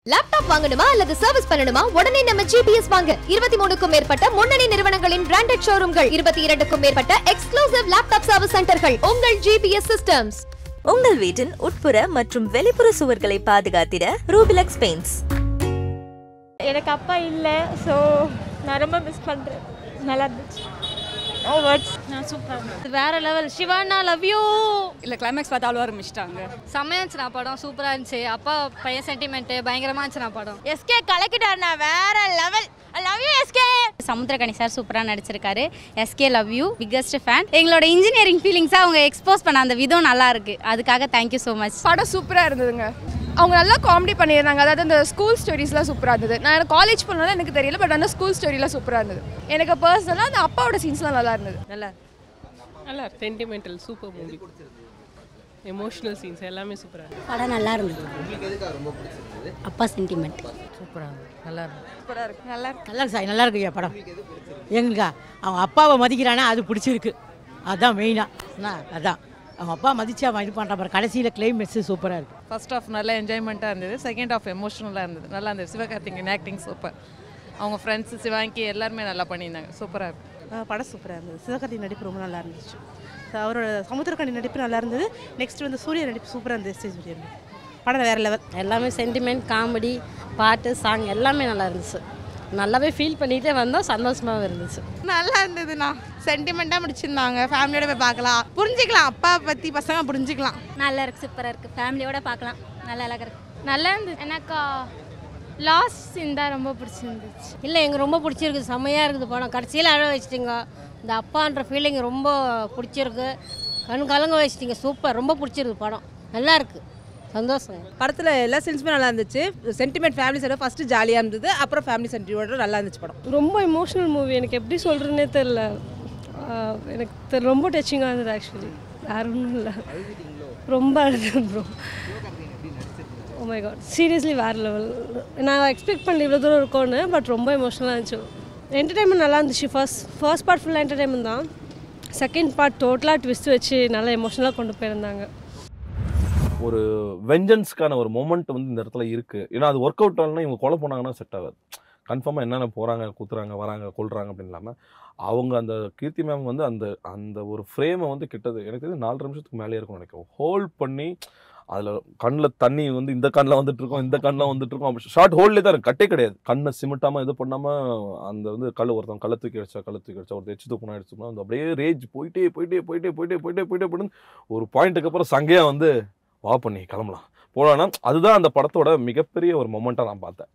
laptop வாங்கணுமா அல்லது service பண்ணணுமா உடனே நம்ம ஜிபிஎஸ் வாங்க இருபத்தி மூணுக்கும் மேற்பட்ட முன்னணி நிறுவனங்களின் பிராண்டட் ஷோரூம்கள் இருபத்தி இரண்டுக்கும் மேற்பட்ட எக்ஸ்க்ளூசிவ் லேப்டாப் சர்வீஸ் சென்டர்கள் உங்கள் ஜிபிஎஸ் சிஸ்டம்ஸ் உங்கள் வீட்டின் உட்புற மற்றும் வெளிப்புற சுவர்களை பாதுகாத்திட ரூபிலக்ஸ் பெயிண்ட்ஸ் எனக்கு அப்பா இல்லை ஸோ நான் ரொம்ப மிஸ் பண்ணுறேன் நல்லா இருந்துச்சு ஓ வேர்ட்ஸ் நான் சூப்பராக வேற லெவல் சிவானா லவ் யூ இல்லை கிளைமேக்ஸ் பார்த்து அவ்வளோ ஆரம்பிச்சிட்டாங்க செம்மையா இருந்துச்சுண்ணா படம் சூப்பரா இருந்துச்சு அப்பா பையன் சென்டிமெண்ட் பயங்கரமா இருந்துச்சுண்ணா படம் எஸ்கே கலக்கிட்டாருண்ணா வேற level love you SK Samuthirakani sir சூப்பராக நடிச்சிருக்காரு SK love you biggest fan எங்களோட இன்ஜினியரிங் ஃபீலிங்ஸை அவங்க எக்ஸ்போஸ் பண்ண அந்த விதம் நல்லா இருக்கு அதுக்காக தேங்க்யூ ஸோ மச் படம் சூப்பராக இருந்ததுங்க அவங்க நல்லா காமெடி பண்ணியிருந்தாங்க அதாவது அந்த ஸ்கூல் ஸ்டோரிஸ்லாம் சூப்பராக இருந்தது நான் காலேஜ் போனாலும் எனக்கு தெரியல பட் அந்த ஸ்கூல் ஸ்டோரிலாம் சூப்பராக இருந்தது எனக்கு பர்சனலாக அந்த அப்பாவோட சீன்ஸ்லாம் நல்லா இருந்தது நல்லா நல்லா sentimental super movie emotional scenes எல்லாமே சூப்பராக இருக்கு படம் நல்லா இருந்தது அப்பா சென்டிமெண்ட் நல்லா இருக்கு நல்லா இருக்கு நல்லா இருக்கு சார் நல்லா இருக்கு ஐயா படம் எங்களுக்கா அவங்க அப்பாவை மதிக்கிறானா அது பிடிச்சிருக்கு அதான் மெயினாக என்ன அதான் அவங்க அப்பா மதிச்சு அவன் இது பண்ணுறான் பாரு கடைசியில் கிளைமேட்ஸ் சூப்பராக இருக்குது ஃபர்ஸ்ட் ஆஃப் நல்லா என்ஜாய்மெண்ட்டாக இருந்தது செகண்ட் ஆஃப் எமோஷனலாக இருந்தது நல்லா இருந்தது சிவகார்த்திகேயன் ஆக்டிங் சூப்பர் அவங்க ஃப்ரெண்ட்ஸ் சிவாங்கி எல்லாருமே நல்லா பண்ணியிருந்தாங்க சூப்பராக இருக்கு படம் சூப்பராக இருந்தது சிவகார்த்தி நடிப்பு ரொம்ப நல்லா இருந்துச்சு So, அவரோட சமுத்திரக்கணி நடிப்பு நல்லா இருந்தது நெக்ஸ்ட் வந்து சூரிய நடிப்பு சூப்பராக இருந்தது எஸ்டேஜ் சூரியன் படம் வேறு லெவல் எல்லாமே சென்டிமெண்ட் காமெடி பாட்டு சாங் எல்லாமே நல்லா இருந்துச்சு நல்லாவே ஃபீல் பண்ணிகிட்டே வந்தோம் சந்தோஷமாகவும் இருந்துச்சு நல்லா இருந்ததுண்ணா சென்டிமெண்ட்டாக முடிச்சிருந்தாங்க ஃபேமிலியோட போய் பார்க்கலாம் புரிஞ்சுக்கலாம் அப்பா பற்றி பசங்க புரிஞ்சுக்கலாம் நல்லா இருக்கு சூப்பராக இருக்கு ஃபேமிலியோட பார்க்கலாம் நல்லா அழகாக இருக்கு நல்லா இருந்துச்சு எனக்கு லாஸ்ட் சீன் தான் ரொம்ப பிடிச்சிருந்துச்சு இல்லை எங்களுக்கு ரொம்ப பிடிச்சிருக்கு செம்மையாக இருக்குது படம் கடைசியில் அழ வச்சிட்டிங்க இந்த அப்பான்ற ஃபீலிங் ரொம்ப பிடிச்சிருக்கு கண் கலங்க வச்சிட்டிங்க சூப்பர் ரொம்ப பிடிச்சிருக்கு படம் நல்லா இருக்கு சந்தோஷம் படத்தில் எல்லா சீன்ஸுமே நல்லா இருந்துச்சு சென்டிமெண்ட் ஃபேமிலி சைடு ஃபஸ்ட்டு ஜாலியாக இருந்தது அப்புறம் ஃபேமிலி சென்டிமெண்ட் நல்லா இருந்துச்சு படம் ரொம்ப எமோஷனல் மூவி எனக்கு எப்படி சொல்கிறேன்னே தெரில எனக்கு தெ- ரொம்ப டச்சிங்காக இருந்தது ஆக்சுவலி வேற ஒன்றும் இல்லை ரொம்ப அழுது bro oh my god seriously வேறு லெவல் நான் எக்ஸ்பெக்ட் பண்ணல இவ்வளோ தூரம் இருக்கும்னு பட் ரொம்ப எமோஷனலாக இருந்துச்சு என்டர்டைன்மெண்ட் நல்லா இருந்துச்சு ஃபர்ஸ்ட் ஃபர்ஸ்ட் பார்ட் ஃபுல்லாக என்டர்டைன்மெண்ட் தான் செகண்ட் பார்ட் டோட்டலாக ட்விஸ்ட் வச்சு நல்லா எமோஷனலாக கொண்டு போயிருந்தாங்க ஒரு வெஞ்சன்ஸ்க்கான ஒரு மொமெண்ட் வந்து இந்த இடத்துல இருக்கு ஏன்னா அது ஒர்க் அவுட் ஆகலன்னா இவங்க கொலை போனாங்கன்னா செட் ஆகாது கன்ஃபார்மாக என்னென்ன போகிறாங்க குத்துறாங்க வராங்க கொல்றாங்க அப்படின்னு இல்லாமல் அவங்க அந்த கீர்த்தி மேம் வந்து அந்த அந்த ஒரு ஃப்ரேமை வந்து கிட்டது எனக்கு தெரிஞ்சு நாலரை நிமிஷத்துக்கு மேலே இருக்கும் நினைக்கிறேன் ஹோல்ட் பண்ணி அதில் கண்ணில் தண்ணி வந்து இந்த கண்ணில் வந்துட்டு இருக்கோம் இந்த கண்ணில் வந்துட்டு இருக்கோம் ஷார்ட் ஹோல்ட்லேயே தான் இருக்கு கட்டே கிடையாது கண்ணை சிமிட்டாமல் இது பண்ணாமல் அந்த வந்து கல் ஒருத்தன் கள்ள தூக்கி அடிச்சா கள்ள தூக்கி அடிச்சா ஒருத்தர் எச்சு தூக்கணும் அடிச்சோம்னா அந்த அப்படியே ரேஜ் போயிட்டே போயிட்டே போயிட்டே போயிட்டே போயிட்டே போயிட்டே போயிட்டு ஒரு பாயிண்ட்டுக்கு அப்புறம் சங்கையாக வந்து வா பண்ணி கிளம்பலாம் போலான்னா அதுதான் அந்த படத்தோட மிகப்பெரிய ஒரு மொமெண்ட்டாக நான் பார்த்தேன்